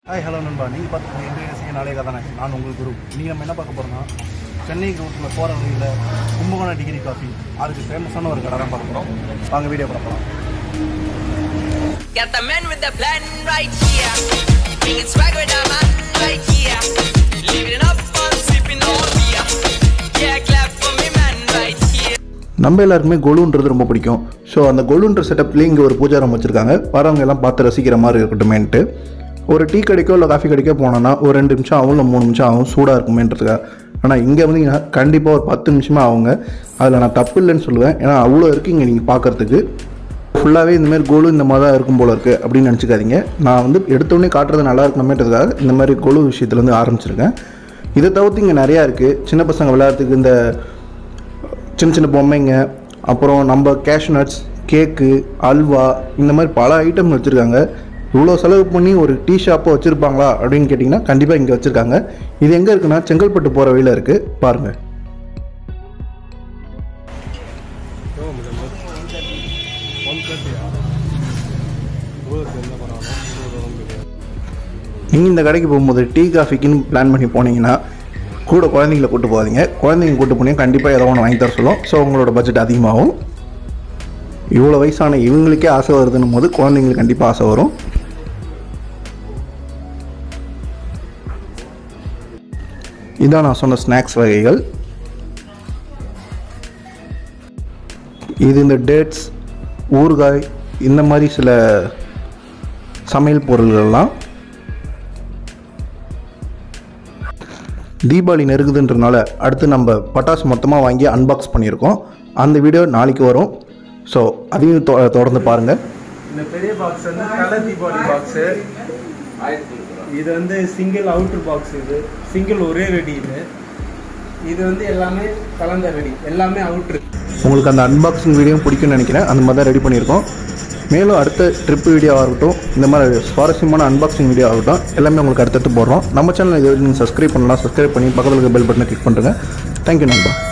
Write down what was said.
Hi hello நண்பா நீங்கள் பார்த்து எங்கள் ரசிக நாளைய தானே நான் உங்கள் குரு நீங்கள் நம்ம என்ன பார்க்க போகிறோம்னா சென்னை ரூட்டில் போகிற வழியில் கும்பகோணம் டிகிரி காஃபி அதுக்கு ஃபேமஸான ஒரு கடை தான் பார்க்க போகிறோம் வாங்க வீடியோ பார்க்கலாம் Got the man with the plan right here. Bringing swag with the man right here. Living it up on sipping on beer. Yeah, clap for me, man right here. நம்ம எல்லாருக்குமே கொலுன்றது ரொம்ப பிடிக்கும் ஸோ அந்த கொலுன்ற செட்டப்லேயே இங்கே ஒரு பூஜாரம் வச்சுருக்காங்க வரவங்க எல்லாம் பார்த்து ரசிக்கிற மாதிரி இருக்கட்டுமேன்ட்டு ஒரு டீ கடைக்கோ இல்லை காஃபி கடைக்கோ போனோன்னா ஒரு ரெண்டு நிமிஷம் ஆகும் இல்லை மூணு நிமிஷம் ஆகும் சூடாக இருக்குமேன்றதுக்காக ஆனால் இங்கே வந்தீங்கன்னா கண்டிப்பாக ஒரு பத்து நிமிஷமாக ஆகுங்க அதில் நான் தப்பு இல்லைன்னு சொல்லுவேன் ஏன்னா அவ்வளோ இருக்குது இங்கே நீங்கள் பார்க்குறதுக்கு ஃபுல்லாகவே இந்தமாதிரி கோலு இந்த மாதிரி தான் இருக்கும் போல இருக்குது அப்படின்னு நினச்சிக்காதீங்க நான் வந்து எடுத்தோடனே காட்டுறது நல்லா இருக்கணுமேன்றதுக்காக இந்த மாதிரி கொலு விஷயத்துலேருந்து ஆரம்பிச்சிருக்கேன் இதை தவிர்த்து இங்கே நிறையா இருக்குது சின்ன பசங்க விளையாடுறதுக்கு இந்த சின்ன சின்ன பொம்மைங்க அப்புறம் நம்ம கேஷ் நட்ஸ் கேக்கு அல்வா இந்த மாதிரி பல ஐட்டம் வச்சுருக்காங்க இவ்வளோ செலவு பண்ணி ஒரு டீ ஷாப்பை வச்சுருப்பாங்களா அப்படின்னு கேட்டிங்கன்னா கண்டிப்பாக இங்கே வச்சுருக்காங்க இது எங்கே இருக்குன்னா செங்கல்பட்டு போகிற வழியில் இருக்குது பாருங்கள் நீங்கள் இந்த கடைக்கு போகும்போது டீ காஃபிக்குன்னு பிளான் பண்ணி போனீங்கன்னா கூட குழந்தைங்கள கூட்டு போகாதீங்க குழந்தைங்க கூட்டு போனீங்க கண்டிப்பாக ஏதோ ஒன்று வாங்கி தர சொல்லும் ஸோ உங்களோட பட்ஜெட் அதிகமாகும் இவ்வளோ வயசான இவங்களுக்கே ஆசை வருதுன்னும் போது குழந்தைங்களுக்கு கண்டிப்பாக ஆசை வரும் இதான் நான் சொன்ன ஸ்நாக்ஸ் வகைகள் இது இந்த டேட்ஸ் ஊறுகாய் இந்த மாதிரி சில சமையல் பொருள்கள்லாம் தீபாவளி நெருங்குதுன்றனால அடுத்து நம்ம பட்டாசு மொத்தமாக வாங்கி அன்பாக்ஸ் பண்ணியிருக்கோம் அந்த வீடியோ நாளைக்கு வரும் ஸோ அதையும் தொ- தொடர்ந்து பாருங்கள் இந்த பெரிய பாக்ஸ் வந்து கலர் தீபாவளி பாக்ஸு இது வந்து சிங்கிள் அவுட்டர் பாக்ஸ் இது சிங்கிள் ஒரே வெடி இது இது வந்து எல்லாமே கலந்த வெடி எல்லாமே அவுட்ரு உங்களுக்கு அந்த அன்பாக்சிங் வீடியோ பிடிக்கும்னு நினைக்கிறேன் அந்த மாதிரி தான் ரெடி பண்ணியிருக்கோம் மேலும் அடுத்த ட்ரிப் வீடியோவாக இருக்கட்டும் இந்த மாதிரி சுவாரஸ்யமான அன்பாக்சிங் வீடியோ ஆகட்டும் எல்லாமே உங்களுக்கு அடுத்தடுத்து போடுறோம் நம்ம சேனல் இது வரைக்கும் நீங்கள் சப்ஸ்கிரைப் பண்ணலாம் சப்ஸ்கிரைப் பண்ணி பக்கத்தில் இருக்க பெல் பட்டனை கிளிக் பண்ணுறேங்க தேங்க்யூ நண்பா